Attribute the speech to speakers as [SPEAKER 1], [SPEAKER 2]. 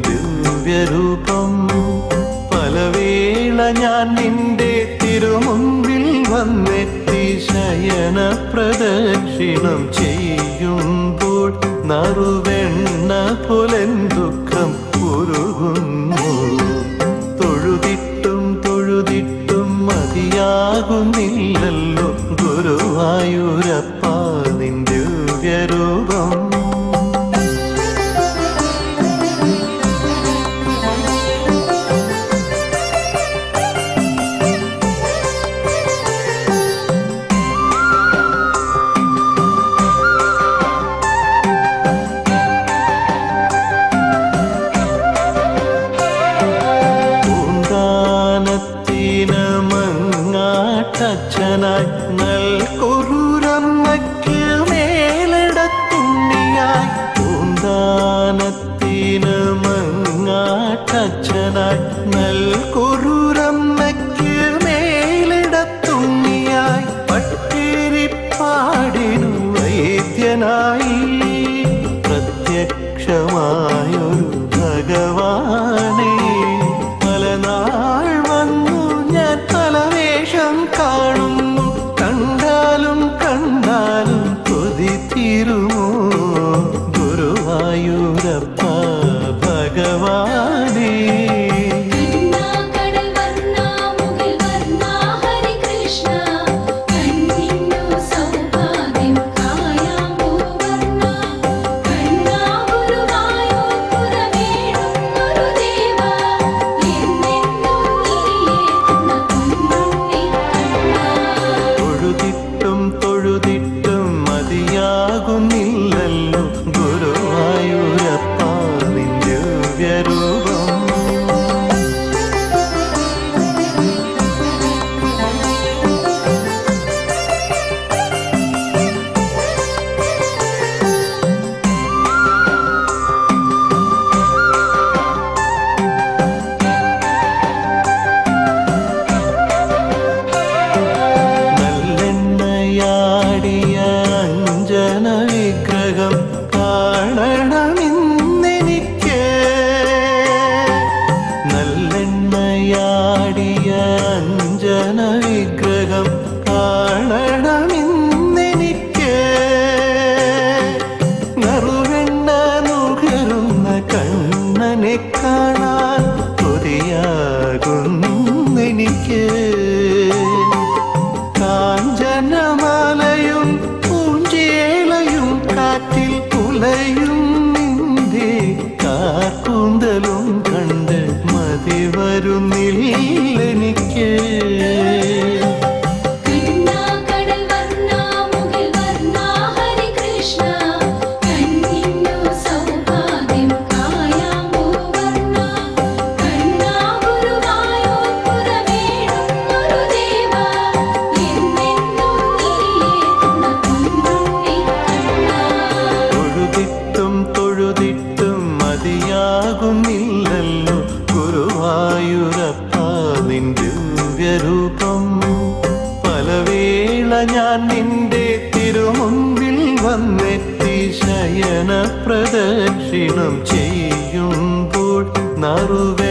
[SPEAKER 1] ദിവ്യരൂപം പലവേള ഞാൻ നിന്റെ തിരുമുമ്പിൽ വന്നെത്തി ശയന പ്രദക്ഷിണം ചെയ്യുമ്പോൾ നറുവെണ്ണ പുലൻ ദുഃഖം ഉരുകുന്നു തൊഴുതിട്ടും തൊഴുതിട്ടും മതിയാകുന്നില്ലല്ലോ ഗുരുവായൂരപ്പ നിന്റെ ദിവ്യരൂപം പൂന്താനത്തിന് മങ്ങാട്ടച്ഛനായി നൽകുറുരമ്മയ്ക്ക് മേലിടത്തുണ്ണിയായി പൂന്താനത്തിന് മങ്ങാട്ടച്ഛനായി നൽകുറുരമ്മയ്ക്ക് മേലിടത്തുണ്ണിയായി പട്ടിരിപ്പാടിനു വൈദ്യനായി പ്രത്യക്ഷമായൊരു ഭഗവാനെ പല നാൾ വന്നു ഞാൻ പലവേഷം കാണുന്നു കണ്ടാലും കണ്ടാലും കൊതി തീരുമോ ഗുരുവായൂരപ്പ ഭഗവാനേ
[SPEAKER 2] കണ്ണാ കടൽ വർണ്ണാ മുകിൽ വർണ്ണാ ഹരി കൃഷ്ണ കണ്ണിന്നു സൗഭാഗ്യം കായാമ്പൂ വർണ്ണ കണ്ണാ ഗുരുവായൂർ പുറമേഴുന്നൊരു ദേവ എന്നെന്നും നീയേ തുണ കണ്ണുണ്ണി
[SPEAKER 1] തൊഴുതിട്ടും തൊഴുതിട്ടും മതിയാകുന്നില്ലല്ലോ ഗുരുവായൂരപ്പ നിന്റെ ദിവ്യരൂപം നല്ലെണ്ണയാടിയ അഞ്ജന വിഗ്രഹം കാണണമെന്നെനിക്ക് നല്ലെണ്ണയാടിയ അഞ്ജന വിഗ്രഹം കാണണമെന്നെനിക്ക് നറുവെണ്ണ നുകരുന്ന കണ്ണനെ കാണാൻ കൊതിയാകുന്നെനിക്ക് കാഞ്ചനമാലയും പൂഞ്ചേലയും കാറ്റിൽ പുലയും നിന്റെ കാർക്കൂന്തലും കണ്ട് മതി വരുന്നില്ലെനിക്ക്
[SPEAKER 2] കണ്ണാ കടൽ വർണ്ണാ മുകിൽ വർണ്ണാ ഹരി കൃഷ്ണ കണ്ണിന്നു സൗഭാഗ്യം കായാമ്പൂ വർണ്ണ കണ്ണാ ഗുരുവായൂർ പുറമേഴുന്നൊരു ദേവ എന്നെന്നും നീയേ തുണ കണ്ണുണ്ണി കണ്ണാ
[SPEAKER 1] തൊഴുതിട്ടും തൊഴുതിട്ടും മതിയാകുന്നില്ലല്ലോ ഗുരുവായൂരപ്പ നിന്റെ ദിവ്യരൂപം പലവേള ഞാൻ നിന്റെ തിരുമുമ്പിൽ വന്നെത്തി ശയന പ്രദക്ഷിണം ചെയ്യുമ്പോൾ നറുവ